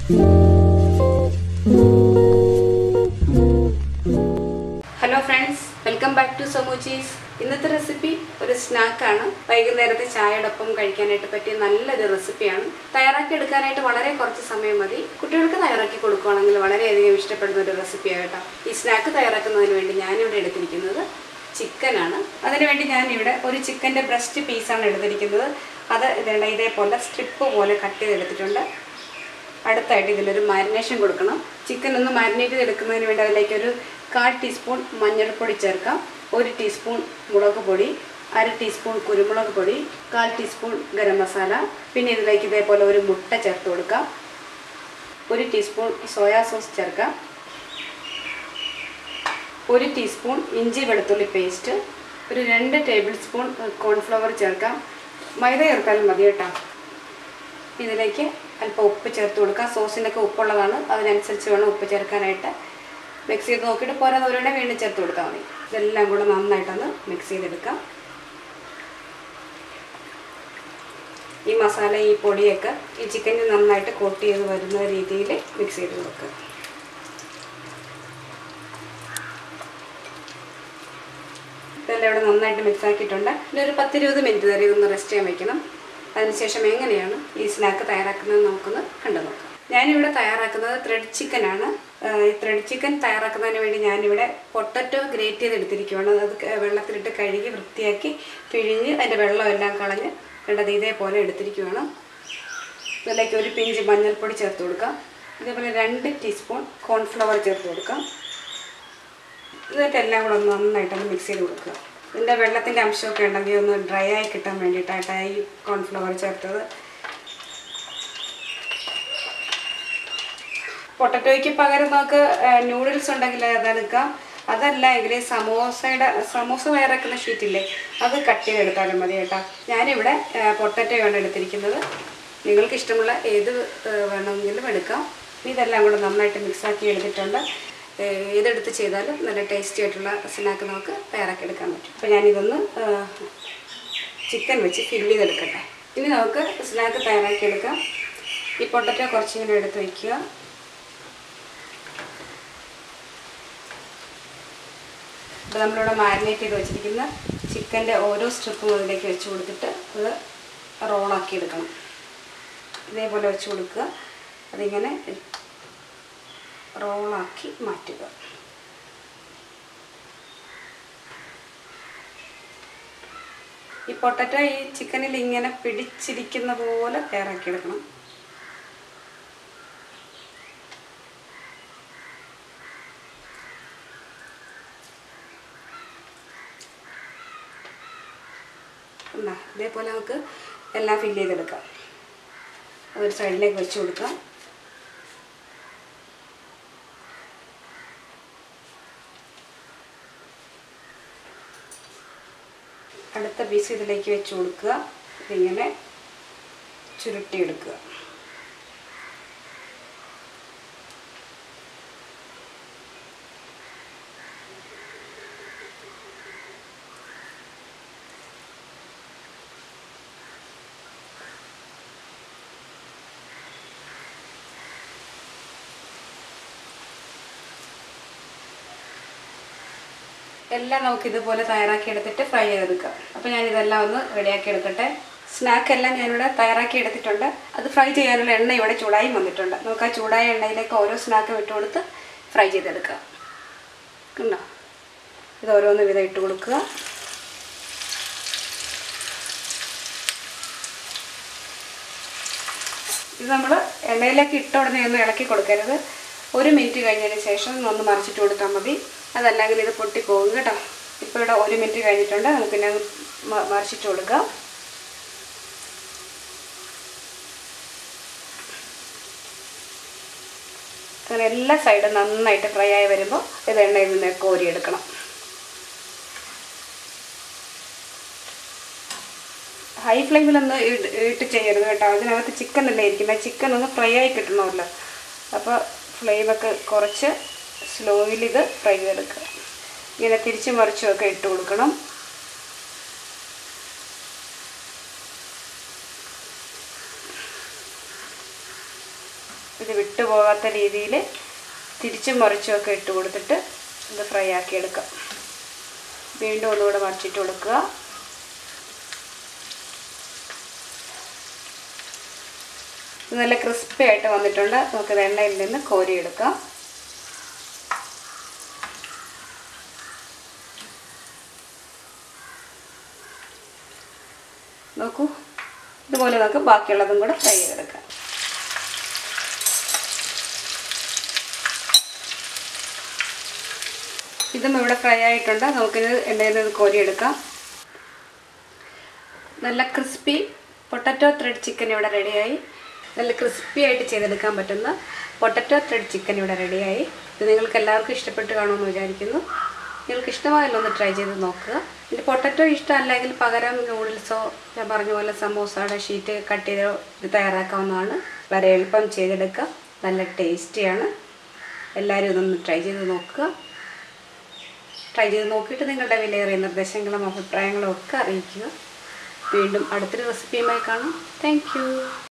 hello friends welcome back to സമൂച്ചീസ് ഇന്നത്തെ recipe ഒരു സ്നാക്കാണ് വൈകുന്നേരത്തെ ചായയോടൊപ്പം കഴിക്കാനായിട്ട് പറ്റിയ നല്ലൊരു റെസിപ്പിയാണ് തയ്യാറാക്കി എടുക്കാനായിട്ട് വളരെ കുറച്ച് സമയം മതി കുട്ടികൾക്ക് തയ്യാറാക്കി കൊടുക്കുകയാണെങ്കിൽ വളരെയധികം ഇഷ്ടപ്പെടുന്ന ഒരു റെസിപ്പിയാണ് കേട്ടോ ഈ സ്നാക്ക് തയ്യാറാക്കുന്നതിന് വേണ്ടി ഞാനിവിടെ എടുത്തിരിക്കുന്നത് ചിക്കനാണ് അതിനുവേണ്ടി ഞാനിവിടെ ഒരു ചിക്കൻ്റെ ബ്രസ്റ്റ് പീസാണ് എടുത്തിരിക്കുന്നത് അത് ഇതേണ്ട ഇതേപോലെ സ്ട്രിപ്പ് പോലെ കട്ട് ചെയ്തെടുത്തിട്ടുണ്ട് അടുത്തായിട്ട് ഇതിലൊരു മാരിനേഷൻ കൊടുക്കണം ചിക്കൻ ഒന്ന് മാരിനേറ്റ് ചെയ്തെടുക്കുന്നതിന് വേണ്ടി അതിലേക്ക് ഒരു കാൽ ടീസ്പൂൺ മഞ്ഞൾപ്പൊടി ചേർക്കാം ഒരു ടീസ്പൂൺ മുളക് പൊടി അര ടീസ്പൂൺ കുരുമുളക് പൊടി കാൽ ടീസ്പൂൺ ഗരം മസാല പിന്നെ ഇതിലേക്ക് ഇതേപോലെ ഒരു മുട്ട ചേർത്ത് കൊടുക്കാം ഒരു ടീസ്പൂൺ സോയാ സോസ് ചേർക്കാം ഒരു ടീസ്പൂൺ ഇഞ്ചി വെളുത്തുള്ളി പേസ്റ്റ് ഒരു രണ്ട് ടേബിൾ സ്പൂൺ കോൺഫ്ലവർ ചേർക്കാം മൈദ ചേർത്താലും മതി കേട്ടോ ഇതിലേക്ക് അല്പം ഉപ്പ് ചേർത്ത് കൊടുക്കാം സോസിനൊക്കെ ഉപ്പുള്ളതാണ് അതിനനുസരിച്ച് വേണം ഉപ്പ് ചേർക്കാനായിട്ട് മിക്സ് ചെയ്ത് നോക്കിയിട്ട് പോരാതവരുടെ വീണ്ടും ചേർത്ത് കൊടുത്താൽ മതി ഇതെല്ലാം കൂടെ നന്നായിട്ടൊന്ന് മിക്സ് ചെയ്തെടുക്കാം ഈ മസാല ഈ പൊടിയൊക്കെ ഈ ചിക്കനിൽ നന്നായിട്ട് കോട്ട് ചെയ്ത് വരുന്ന രീതിയിൽ മിക്സ് ചെയ്ത് കൊടുക്കുക ഇതെല്ലാം ഇവിടെ നന്നായിട്ട് മിക്സ് ആക്കിയിട്ടുണ്ട് ഇനി ഒരു പത്തിരുപത് മിനിറ്റ് വരെ ഇതൊന്ന് റെസ്റ്റ് ചെയ്യാൻ വെക്കണം അതിനുശേഷം എങ്ങനെയാണ് ഈ സ്നാക്ക് തയ്യാറാക്കുന്നത് നമുക്കൊന്ന് കണ്ടു നോക്കാം ഞാനിവിടെ തയ്യാറാക്കുന്നത് ത്രെഡ് ചിക്കനാണ് ഈ ത്രെഡ് ചിക്കൻ തയ്യാറാക്കുന്നതിന് വേണ്ടി ഞാനിവിടെ പൊട്ടറ്റോ ഗ്രേറ്റ് ചെയ്ത് എടുത്തിരിക്കുകയാണ് അത് ക- വെള്ളത്തിലിട്ട് കഴുകി വൃത്തിയാക്കി പിഴിഞ്ഞ് അതിൻ്റെ വെള്ളമെല്ലാം കളഞ്ഞ് കണ്ടത് ഇതേപോലെ എടുത്തിരിക്കുകയാണ് ഇതിലേക്ക് ഒരു പിഞ്ച് മഞ്ഞൾപ്പൊടി ചേർത്ത് കൊടുക്കാം ഇതേപോലെ രണ്ട് ടീസ്പൂൺ കോൺഫ്ലവർ ചേർത്ത് കൊടുക്കാം എന്നിട്ട് എല്ലാം കൂടെ ഒന്ന് നന്നായിട്ടൊന്ന് മിക്സ് ചെയ്ത് കൊടുക്കുക ഇതിൻ്റെ വെള്ളത്തിൻ്റെ അംശമൊക്കെ ഉണ്ടെങ്കിൽ ഒന്ന് ഡ്രൈ ആയി കിട്ടാൻ വേണ്ടിയിട്ടായിട്ടാണ് ഈ കോൺഫ്ലവർ ചേർത്തത് പൊട്ടറ്റോയ്ക്ക് പകരം നമുക്ക് നൂഡിൽസ് ഉണ്ടെങ്കിൽ അതെടുക്കാം അതല്ല എങ്കിൽ സമോസയുടെ സമോസ തയ്യാറാക്കുന്ന ഷീറ്റില്ലേ അത് കട്ട് ചെയ്തെടുത്താലും മതി കേട്ടോ ഞാനിവിടെ പൊട്ടറ്റോയാണ് എടുത്തിരിക്കുന്നത് നിങ്ങൾക്ക് ഇഷ്ടമുള്ള ഏത് ആ, വേണമെങ്കിലും എടുക്കാം ഇനി ഇതെല്ലാം കൂടെ നന്നായിട്ട് മിക്സാക്കി എടുത്തിട്ടുണ്ട് ഏ, ഏതെടുത്ത് ചെയ്താലും നല്ല ടേസ്റ്റി ആയിട്ടുള്ള സ്നാക്ക് നമുക്ക് തയ്യാറാക്കി എടുക്കാൻ പറ്റും അപ്പോൾ ഞാനിതൊന്ന് ചിക്കൻ വെച്ച് ഫില്ല് ചെയ്തെടുക്കട്ടെ ഇനി നമുക്ക് സ്നാക്ക് തയ്യാറാക്കി എടുക്കാം ഈ പൊട്ടറ്റോ കുറച്ചിങ്ങനെ എടുത്ത് വയ്ക്കുക അപ്പോൾ നമ്മളിവിടെ മാരിനേറ്റ് ചെയ്ത് വെച്ചിരിക്കുന്ന ചിക്കൻ്റെ ഓരോ സ്ട്രിപ്പും അതിലേക്ക് വെച്ച് കൊടുത്തിട്ട് അത് റോളാക്കി എടുക്കണം ഇതേപോലെ വെച്ച് കൊടുക്കുക അതിങ്ങനെ റോളാക്കി മാറ്റുക ഈ പൊട്ടറ്റോ ഈ ചിക്കനിൽ ഇങ്ങനെ പിടിച്ചിരിക്കുന്ന പോലെ തയ്യാറാക്കി എടുക്കണം എന്നാ ഇതേപോലെ നമുക്ക് എല്ലാം ഫില്ല് ചെയ്തെടുക്കാം അതൊരു സൈഡിലേക്ക് വെച്ച് കൊടുക്കാം അടുത്ത പീസ് ഇതിലേക്ക് വെച്ച് കൊടുക്കുക ഇതിങ്ങനെ ചുരുട്ടിയെടുക്കുക എല്ലാം നമുക്ക് ഇതുപോലെ തയ്യാറാക്കി എടുത്തിട്ട് ഫ്രൈ ചെയ്തെടുക്കാം അപ്പോൾ ഞാൻ ഇതെല്ലാം ഒന്ന് റെഡിയാക്കി എടുക്കട്ടെ സ്നാക്ക് എല്ലാം ഞാനിവിടെ തയ്യാറാക്കി എടുത്തിട്ടുണ്ട് അത് ഫ്രൈ ചെയ്യാനുള്ള എണ്ണ ഇവിടെ ചൂടായി വന്നിട്ടുണ്ട് നമുക്ക് ആ ചൂടായ എണ്ണയിലേക്ക് ഓരോ സ്നാക്കും ഇട്ട് കൊടുത്ത് ഫ്രൈ ചെയ്തെടുക്കാം കണ്ടോ ഇത് ഓരോന്ന് വിധം ഇട്ട് കൊടുക്കുക ഇത് നമ്മൾ എണ്ണയിലേക്ക് ഇട്ട ഉടനെ ഒന്ന് ഇളക്കി കൊടുക്കരുത് ഒരു മിനിറ്റ് കഴിഞ്ഞതിന് ശേഷം ഒന്ന് മറിച്ചിട്ട് കൊടുത്താൽ മതി അതല്ലെങ്കിൽ ഇത് പൊട്ടിപ്പോകും കേട്ടോ ഇപ്പോൾ ഇവിടെ ഒരു മിനിറ്റ് കഴിഞ്ഞിട്ടുണ്ട് നമുക്ക് പിന്നെ അത് മ- മറിച്ചിട്ട് കൊടുക്കാം അങ്ങനെ എല്ലാ സൈഡും നന്നായിട്ട് ഫ്രൈ ആയി വരുമ്പോൾ ഇത് എണ്ണയിൽ നിന്ന് കോരിയെടുക്കണം ഹൈ ഫ്ലെയിമിലൊന്ന് ഇട് ഇട്ട് ചെയ്യരുത് കേട്ടോ അതിനകത്ത് ചിക്കൻ അല്ലേ ഇരിക്കുന്നത് ചിക്കൻ ഒന്ന് ഫ്രൈ ആയി കിട്ടണമല്ലോ അപ്പോൾ ഫ്ലെയിമൊക്കെ കുറച്ച് സ്ലോയിൽ ഇത് ഫ്രൈ ചെയ്തെടുക്കുക ഇങ്ങനെ തിരിച്ച് മറിച്ചും ഒക്കെ ഇട്ട് കൊടുക്കണം ഇത് വിട്ടുപോകാത്ത രീതിയിൽ തിരിച്ചും മറിച്ചും ഒക്കെ ഇട്ട് കൊടുത്തിട്ട് ഇത് ഫ്രൈ ആക്കി എടുക്കാം വീണ്ടും ഒന്നുകൂടെ മറിച്ചിട്ട് കൊടുക്കുക ഇത് നല്ല ക്രിസ്പി ആയിട്ട് വന്നിട്ടുണ്ട് നമുക്ക് ഇത് എണ്ണയിൽ നിന്ന് കോരിയെടുക്കാം നോക്കൂ ഇതുപോലെ നമുക്ക് ബാക്കിയുള്ളതും കൂടെ ഫ്രൈ ചെയ്തെടുക്കാം ഇതും ഇവിടെ ഫ്രൈ ആയിട്ടുണ്ട് നമുക്കിത് എണ്ണയിൽ നിന്ന് കോരിയെടുക്കാം നല്ല ക്രിസ്പി പൊട്ടറ്റോ ത്രെഡ് ചിക്കൻ ഇവിടെ റെഡിയായി നല്ല ക്രിസ്പി ആയിട്ട് ചെയ്തെടുക്കാൻ പറ്റുന്ന പൊട്ടറ്റോ ത്രെഡ് ചിക്കൻ ഇവിടെ റെഡിയായി ഇത് നിങ്ങൾക്ക് എല്ലാവർക്കും ഇഷ്ടപ്പെട്ട് കാണുമെന്ന് വിചാരിക്കുന്നു നിങ്ങൾക്ക് ഇഷ്ടമായല്ലോ ഒന്ന് ട്രൈ ചെയ്ത് നോക്കുക ഇത് പൊട്ടറ്റോ ഇഷ്ടമല്ലെങ്കിൽ പകരം നൂഡിൽസോ ഞാൻ പറഞ്ഞ പോലെ സമോസയുടെ ഷീറ്റ് കട്ട് ചെയ്ത് ഇത് തയ്യാറാക്കാവുന്നതാണ് വളരെ എളുപ്പം ചെയ്തെടുക്കുക നല്ല ടേസ്റ്റിയാണ് എല്ലാവരും ഇതൊന്ന് ട്രൈ ചെയ്ത് നോക്കുക ട്രൈ ചെയ്ത് നോക്കിയിട്ട് നിങ്ങളുടെ വിലയേറിയ നിർദ്ദേശങ്ങളും അഭിപ്രായങ്ങളും ഒക്കെ അറിയിക്കുക വീണ്ടും അടുത്തൊരു റെസിപ്പിയുമായി കാണാം താങ്ക്